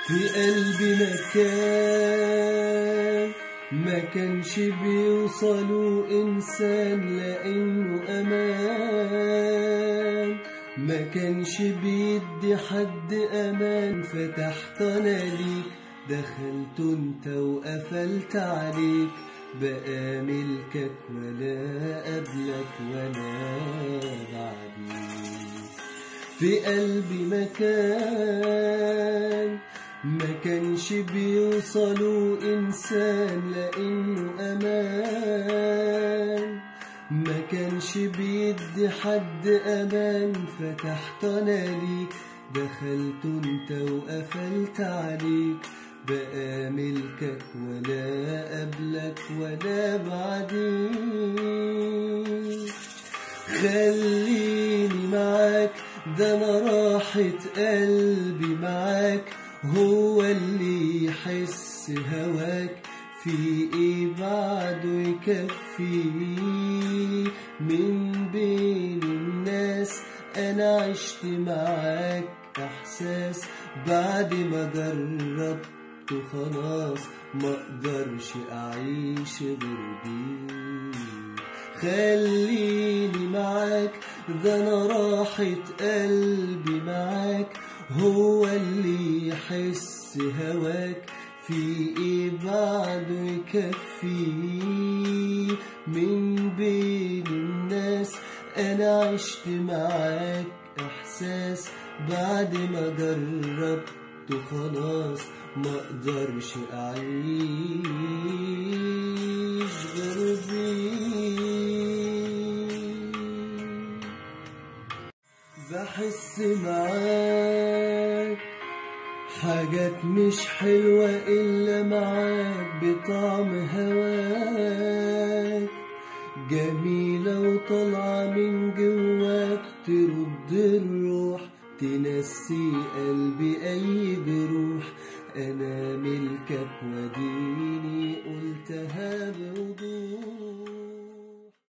في قلبي مكان ما كانش بيوصلوا إنسان لأنه أمان ما كانش بيدي حد أمان فتحت أنا ليك دخلت انت وقفلت عليك بقى ملكك ولا قبلك ولا بعديك في قلبي مكان ما كانش بيوصلوا إنسان لأنه أمان ما كانش بيدي حد أمان فتحت أنا ليك دخلت انت وقفلت عليك بقى ملكك ولا قبلك ولا بعديك خليني معاك ده انا راحة قلبي معاك هو اللي يحس هواك في ايه بعده يكفيه من بين الناس انا عشت معاك احساس بعد ما جربت خلاص ما اقدرش اعيش غير بيك خليني معاك ده انا راحة قلبي معاك هو اللي يحس هواك في ايه بعده يكفيه من بين الناس انا عشت معاك احساس بعد ما جربت خلاص ما اقدرش اعيش غير بيك بحس معاك حاجات مش حلوة إلا معاك بطعم هواك جميلة وطالعة من جواك ترد الروح تنسي قلبي أي جروح أنا ملكك وديني قلتها بروح